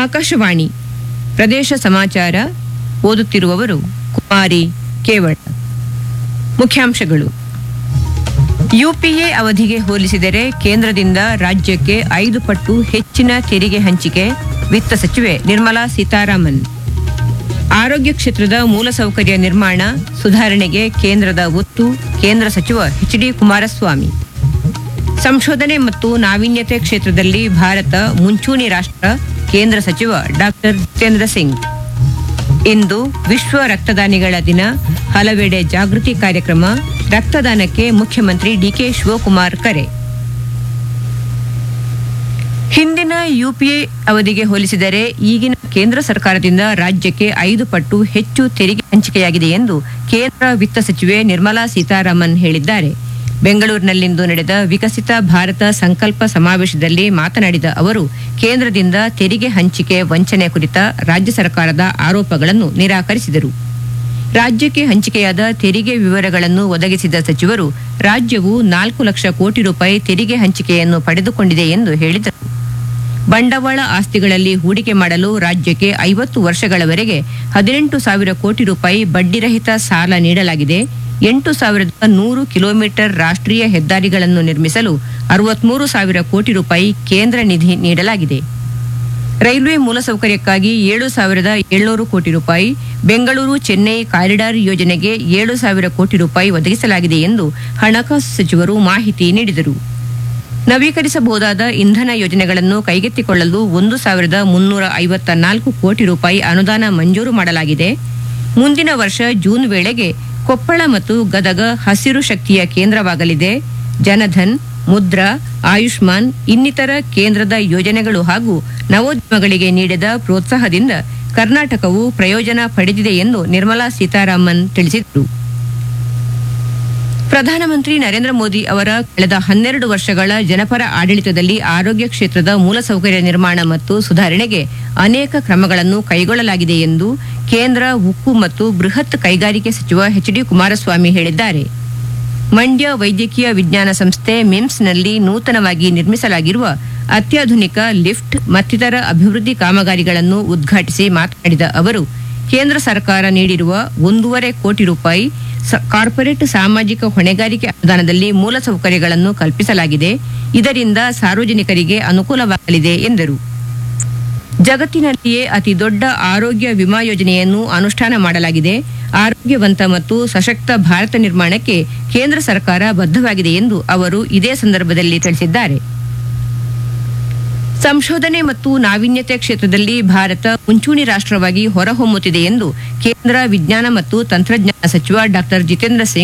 ಆಕಾಶವಾಣಿ ಪ್ರದೇಶ ಸಮಾಚಾರ ಓದುತ್ತಿರುವವರು ಕುಮಾರಿ ಕೇವಳ ಮುಖ್ಯಾಂಶಗಳು ಯುಪಿಎ ಅವಧಿಗೆ ಹೋಲಿಸಿದರೆ ಕೇಂದ್ರದಿಂದ ರಾಜ್ಯಕ್ಕೆ ಐದು ಪಟ್ಟು ಹೆಚ್ಚಿನ ತೆರಿಗೆ ಹಂಚಿಕೆ ವಿತ್ತ ಸಚಿವೆ ನಿರ್ಮಲಾ ಸೀತಾರಾಮನ್ ಆರೋಗ್ಯ ಕ್ಷೇತ್ರದ ಮೂಲಸೌಕರ್ಯ ನಿರ್ಮಾಣ ಸುಧಾರಣೆಗೆ ಕೇಂದ್ರದ ಒತ್ತು ಕೇಂದ್ರ ಸಚಿವ ಎಚ್ ಡಿ ಕುಮಾರಸ್ವಾಮಿ ಸಂಶೋಧನೆ ಮತ್ತು ನಾವೀನ್ಯತೆ ಕ್ಷೇತ್ರದಲ್ಲಿ ಭಾರತ ಮುಂಚೂಣಿ ರಾಷ್ಟ್ರ ಕೇಂದ್ರ ಸಚಿವ ಡಾಕ್ಟರ್ ಜಿತೇಂದ್ರ ಸಿಂಗ್ ಇಂದು ವಿಶ್ವ ರಕ್ತದಾನಿಗಳ ದಿನ ಹಲವೆಡೆ ಜಾಗೃತಿ ಕಾರ್ಯಕ್ರಮ ರಕ್ತದಾನಕ್ಕೆ ಮುಖ್ಯಮಂತ್ರಿ ಡಿಕೆ ಶಿವಕುಮಾರ್ ಕರೆ ಹಿಂದಿನ ಯುಪಿಎ ಅವಧಿಗೆ ಹೋಲಿಸಿದರೆ ಈಗಿನ ಕೇಂದ್ರ ಸರ್ಕಾರದಿಂದ ರಾಜ್ಯಕ್ಕೆ ಐದು ಪಟ್ಟು ಹೆಚ್ಚು ತೆರಿಗೆ ಹಂಚಿಕೆಯಾಗಿದೆ ಎಂದು ಕೇಂದ್ರ ವಿತ್ತ ಸಚಿವೆ ನಿರ್ಮಲಾ ಸೀತಾರಾಮನ್ ಹೇಳಿದ್ದಾರೆ ಬೆಂಗಳೂರಿನಲ್ಲಿಂದು ನಡೆದ ವಿಕಸಿತ ಭಾರತ ಸಂಕಲ್ಪ ಸಮಾವೇಶದಲ್ಲಿ ಮಾತನಾಡಿದ ಅವರು ಕೇಂದ್ರದಿಂದ ತೆರಿಗೆ ಹಂಚಿಕೆ ವಂಚನೆ ಕುರಿತ ರಾಜ್ಯ ಸರ್ಕಾರದ ಆರೋಪಗಳನ್ನು ನಿರಾಕರಿಸಿದರು ರಾಜ್ಯಕ್ಕೆ ಹಂಚಿಕೆಯಾದ ತೆರಿಗೆ ವಿವರಗಳನ್ನು ಒದಗಿಸಿದ ಸಚಿವರು ರಾಜ್ಯವು ನಾಲ್ಕು ಲಕ್ಷ ಕೋಟಿ ರೂಪಾಯಿ ತೆರಿಗೆ ಹಂಚಿಕೆಯನ್ನು ಪಡೆದುಕೊಂಡಿದೆ ಎಂದು ಹೇಳಿದರು ಬಂಡವಾಳ ಆಸ್ತಿಗಳಲ್ಲಿ ಹೂಡಿಕೆ ಮಾಡಲು ರಾಜ್ಯಕ್ಕೆ ಐವತ್ತು ವರ್ಷಗಳವರೆಗೆ ಹದಿನೆಂಟು ಸಾವಿರ ಕೋಟಿ ರೂಪಾಯಿ ಬಡ್ಡಿರಹಿತ ಸಾಲ ನೀಡಲಾಗಿದೆ ಎಂಟು ಸಾವಿರದ ನೂರು ಕಿಲೋಮೀಟರ್ ರಾಷ್ಟ್ರೀಯ ಹೆದ್ದಾರಿಗಳನ್ನು ನಿರ್ಮಿಸಲು ಅರವತ್ಮೂರು ಸಾವಿರ ಕೋಟಿ ರೂಪಾಯಿ ಕೇಂದ್ರ ನಿಧಿ ನೀಡಲಾಗಿದೆ ರೈಲ್ವೆ ಮೂಲಸೌಕರ್ಯಕ್ಕಾಗಿ ಏಳು ಸಾವಿರದ ಏಳ್ನೂರು ಕೋಟಿ ರೂಪಾಯಿ ಬೆಂಗಳೂರು ಚೆನ್ನೈ ಕಾರಿಡಾರ್ ಯೋಜನೆಗೆ ಏಳು ಸಾವಿರ ಕೋಟಿ ರೂಪಾಯಿ ಒದಗಿಸಲಾಗಿದೆ ಎಂದು ಹಣಕಾಸು ಸಚಿವರು ಮಾಹಿತಿ ನೀಡಿದರು ನವೀಕರಿಸಬಹುದಾದ ಇಂಧನ ಯೋಜನೆಗಳನ್ನು ಕೈಗೆತ್ತಿಕೊಳ್ಳಲು ಒಂದು ಸಾವಿರದ ಮುನ್ನೂರ ಐವತ್ತ ನಾಲ್ಕು ಕೋಟಿ ರೂಪಾಯಿ ಅನುದಾನ ಮಂಜೂರು ಮಾಡಲಾಗಿದೆ ಮುಂದಿನ ವರ್ಷ ಜೂನ್ ವೇಳೆಗೆ ಕೊಪ್ಪಳ ಮತ್ತು ಗದಗ ಹಸಿರು ಶಕ್ತಿಯ ಕೇಂದ್ರವಾಗಲಿದೆ ಜನಧನ್ ಮುದ್ರಾ ಆಯುಷ್ಮಾನ್ ಇನ್ನಿತರ ಕೇಂದ್ರದ ಯೋಜನೆಗಳು ಹಾಗೂ ನವೋದ್ಯಮಗಳಿಗೆ ನೀಡಿದ ಪ್ರೋತ್ಸಾಹದಿಂದ ಕರ್ನಾಟಕವು ಪ್ರಯೋಜನ ಪಡೆದಿದೆ ಎಂದು ನಿರ್ಮಲಾ ಸೀತಾರಾಮನ್ ತಿಳಿಸಿದರು ಪ್ರಧಾನಮಂತ್ರಿ ನರೇಂದ್ರ ಮೋದಿ ಅವರ ಕಳೆದ ಹನ್ನೆರಡು ವರ್ಷಗಳ ಜನಪರ ಆಡಳಿತದಲ್ಲಿ ಆರೋಗ್ಯ ಕ್ಷೇತ್ರದ ಮೂಲಸೌಕರ್ಯ ನಿರ್ಮಾಣ ಮತ್ತು ಸುಧಾರಣೆಗೆ ಅನೇಕ ಕ್ರಮಗಳನ್ನು ಕೈಗೊಳ್ಳಲಾಗಿದೆ ಎಂದು ಕೇಂದ್ರ ಉಕ್ಕು ಮತ್ತು ಬೃಹತ್ ಕೈಗಾರಿಕೆ ಸಚಿವ ಎಚ್ ಡಿ ಕುಮಾರಸ್ವಾಮಿ ಹೇಳಿದ್ದಾರೆ ಮಂಡ್ಯ ವೈದ್ಯಕೀಯ ವಿಜ್ಞಾನ ಸಂಸ್ಥೆ ಮಿಮ್ಸ್ನಲ್ಲಿ ನೂತನವಾಗಿ ನಿರ್ಮಿಸಲಾಗಿರುವ ಅತ್ಯಾಧುನಿಕ ಲಿಫ್ಟ್ ಮತ್ತಿತರ ಅಭಿವೃದ್ಧಿ ಕಾಮಗಾರಿಗಳನ್ನು ಉದ್ಘಾಟಿಸಿ ಮಾತನಾಡಿದ ಅವರು ಕೇಂದ್ರ ಸರ್ಕಾರ ನೀಡಿರುವ ಒಂದೂವರೆ ಕೋಟಿ ರೂಪಾಯಿ ಸ- ಕಾರ್ಪೊರೇಟ್ ಸಾಮಾಜಿಕ ಹೊಣೆಗಾರಿಕೆ ಅನುದಾನದಲ್ಲಿ ಮೂಲಸೌಕರ್ಯಗಳನ್ನು ಕಲ್ಪಿಸಲಾಗಿದೆ ಇದರಿಂದ ಸಾರ್ವಜನಿಕರಿಗೆ ಅನುಕೂಲವಾಗಲಿದೆ ಎಂದರು ಜಗತ್ತಿನಲ್ಲಿಯೇ ಅತಿ ದೊಡ್ಡ ಆರೋಗ್ಯ ವಿಮಾ ಯೋಜನೆಯನ್ನು ಅನುಷ್ಠಾನ ಮಾಡಲಾಗಿದೆ ಆರೋಗ್ಯವಂತ ಮತ್ತು ಸಶಕ್ತ ಭಾರತ ನಿರ್ಮಾಣಕ್ಕೆ ಕೇಂದ್ರ ಸರ್ಕಾರ ಬದ್ಧವಾಗಿದೆ ಎಂದು ಅವರು ಇದೇ ಸಂದರ್ಭದಲ್ಲಿ ತಿಳಿಸಿದ್ದಾರೆ ಸಂಶೋಧನೆ ಮತ್ತು ನಾವೀನ್ಯತೆ ಕ್ಷೇತ್ರದಲ್ಲಿ ಭಾರತ ಮುಂಚೂಣಿ ರಾಷ್ಟ್ರವಾಗಿ ಹೊರಹೊಮ್ಮುತ್ತಿದೆ ಎಂದು ಕೇಂದ್ರ ವಿಜ್ಞಾನ ಮತ್ತು ತಂತ್ರಜ್ಞಾನ ಸಚಿವ ಡಾಕ್ಟರ್ ಜಿತೇಂದ್ರ ಸಿಂಗ್